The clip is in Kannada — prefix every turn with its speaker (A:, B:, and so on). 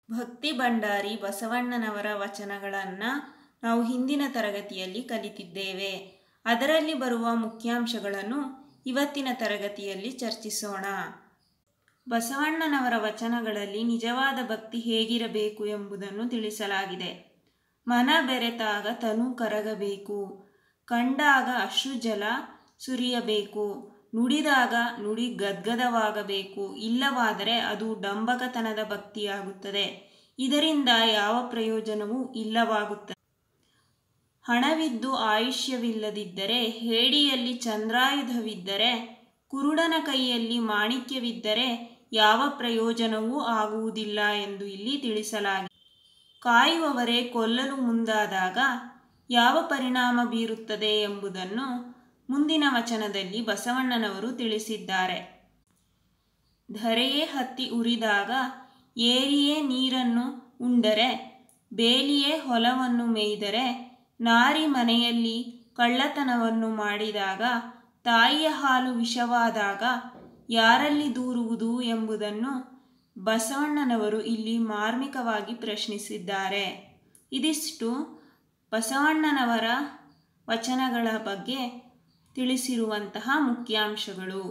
A: ಭಕ್ತಿ ಭಂಡಾರಿ ಬಸವಣ್ಣನವರ ವಚನಗಳನ್ನು ನಾವು ಹಿಂದಿನ ತರಗತಿಯಲ್ಲಿ ಕಲಿತಿದ್ದೇವೆ ಅದರಲ್ಲಿ ಬರುವ ಮುಖ್ಯಾಂಶಗಳನ್ನು ಇವತ್ತಿನ ತರಗತಿಯಲ್ಲಿ ಚರ್ಚಿಸೋಣ ಬಸವಣ್ಣನವರ ವಚನಗಳಲ್ಲಿ ನಿಜವಾದ ಭಕ್ತಿ ಹೇಗಿರಬೇಕು ಎಂಬುದನ್ನು ತಿಳಿಸಲಾಗಿದೆ ಮನ ಬೆರೆತಾಗ ತನು ಕರಗಬೇಕು ಕಂಡಾಗ ಅಶ್ರುಜಲ ಸುರಿಯಬೇಕು ನುಡಿದಾಗ ನುಡಿ ಗದ್ಗದವಾಗಬೇಕು ಇಲ್ಲವಾದರೆ ಅದು ಡಂಬಕತನದ ಭಕ್ತಿಯಾಗುತ್ತದೆ ಇದರಿಂದ ಯಾವ ಪ್ರಯೋಜನವೂ ಇಲ್ಲವಾಗುತ್ತದೆ ಹಣವಿದ್ದು ಆಯುಷ್ಯವಿಲ್ಲದಿದ್ದರೆ ಹೇಡಿಯಲ್ಲಿ ಚಂದ್ರಾಯುಧವಿದ್ದರೆ ಕುರುಡನ ಕೈಯಲ್ಲಿ ಮಾಣಿಕ್ಯವಿದ್ದರೆ ಯಾವ ಪ್ರಯೋಜನವೂ ಆಗುವುದಿಲ್ಲ ಎಂದು ಇಲ್ಲಿ ತಿಳಿಸಲಾಗಿದೆ ಕಾಯುವವರೇ ಕೊಲ್ಲಲು ಮುಂದಾದಾಗ ಯಾವ ಪರಿಣಾಮ ಬೀರುತ್ತದೆ ಎಂಬುದನ್ನು ಮುಂದಿನ ವಚನದಲ್ಲಿ ಬಸವಣ್ಣನವರು ತಿಳಿಸಿದ್ದಾರೆ ಧರೆಯೇ ಹತ್ತಿ ಉರಿದಾಗ ಏರಿಯೇ ನೀರನ್ನು ಉಂಡರೆ ಬೇಲಿಯೇ ಹೊಲವನ್ನು ಮೇಯ್ದರೆ ನಾರಿ ಮನೆಯಲ್ಲಿ ಕಳ್ಳತನವನ್ನು ಮಾಡಿದಾಗ ತಾಯಿಯ ಹಾಲು ವಿಷವಾದಾಗ ಯಾರಲ್ಲಿ ದೂರುವುದು ಎಂಬುದನ್ನು ಬಸವಣ್ಣನವರು ಇಲ್ಲಿ ಮಾರ್ಮಿಕವಾಗಿ ಪ್ರಶ್ನಿಸಿದ್ದಾರೆ ಇದಿಷ್ಟು ಬಸವಣ್ಣನವರ ವಚನಗಳ ಬಗ್ಗೆ ತಿಳಿಸಿರುವಂತಹ ಮುಖ್ಯಾಂಶಗಳು